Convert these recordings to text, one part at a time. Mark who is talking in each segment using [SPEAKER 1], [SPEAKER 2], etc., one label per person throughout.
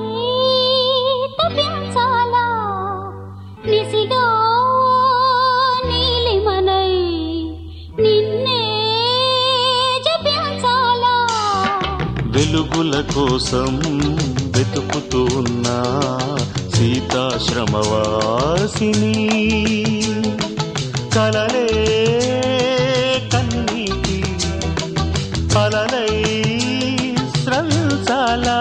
[SPEAKER 1] తప్పించాలా నిసిలో నీలిమనై నిన్నే జపించాలా
[SPEAKER 2] వెలుగుల కోసం వెతుకుతూ ఉన్న సీతాశ్రమవాసిని కలలే కన్నీటి అలలై స్రవించాలా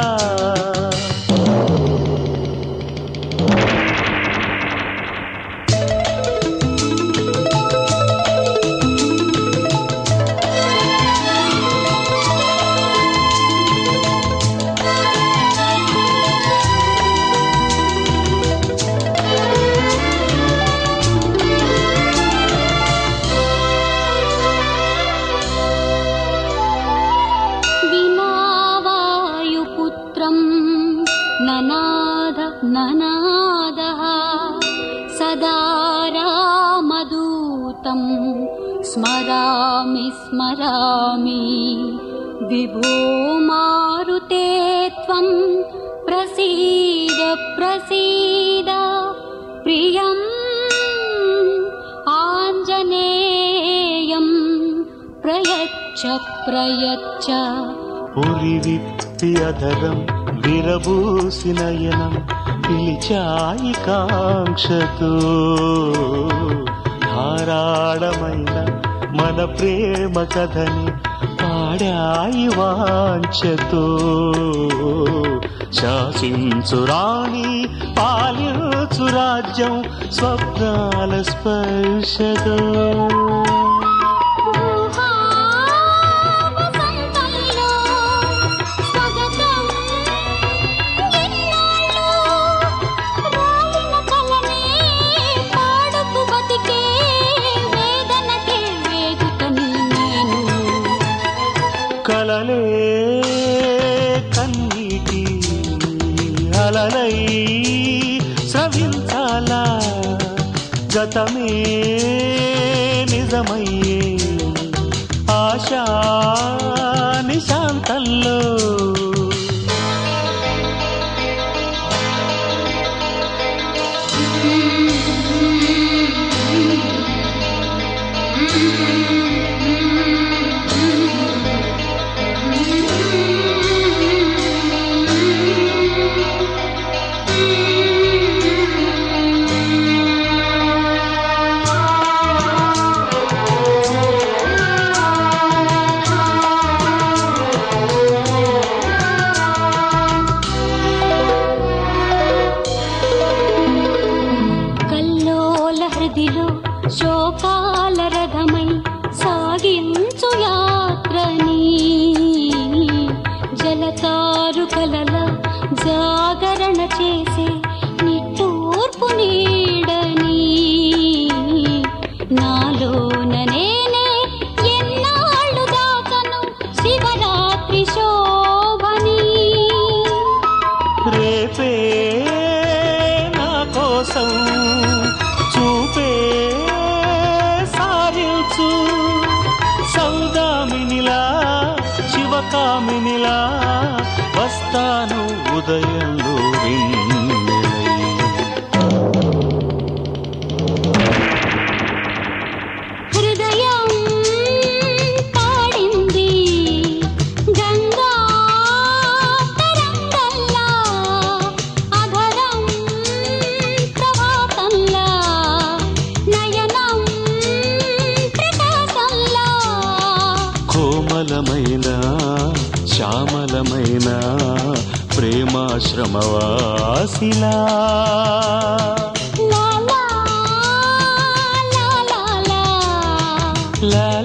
[SPEAKER 1] వినావాయుపుత్రం ననాద ననాదః సదా రామదూతం స్మరామి స్మరామి విభో మారుతే త్వం ప్రసీద ప్రసీద ప్రియం ఆంజనేయం ప్రయచ్చ ప్రయచ్చ
[SPEAKER 2] పురి విప్పి అధరం విరబూసి నయనం పిలిచాయి కాంక్షతో ధారాళమైన మన ప్రేమ కథని పాడాయి వాంఛతో శాసించు రాణి పాలించు రాజ్యం స్వప్నాల స్పర్శతో
[SPEAKER 1] ఊహా వసంతంలో స్వాగతం ఎన్నాళ్ళు రాలిన కలనే పాడుతూ బతికే వేదనకే వేదికని నేను
[SPEAKER 2] కలలే కన్నీటి అలలై స్రవించాలా గతమే నిజమయ్యే ఆశా నిశాంతంలో
[SPEAKER 1] కల్లోల హృదిలో శోకాల రథమై సాగించు యాత్రని జలతారు కలల జాగరణ చేసే నిట్టూర్పు నీడని నాలోన నేనే ఎన్నాళ్ళు దాచను శివరాత్రి శోభని
[SPEAKER 2] రేపే నా కోసం చూపే సారించు సౌదామినిలా శివకామినిలా వస్తాను ఉదయంలో వెన్నెలై
[SPEAKER 1] హృదయం పాడింది గంగా తరంగల్లా అధరం ప్రభాతంలా నయనం ప్రకాశంలా
[SPEAKER 2] కోమలమైన శ్యామలమైన ప్రేమాశ్రమవాసిలా
[SPEAKER 1] లా లా లా లా లా
[SPEAKER 2] లా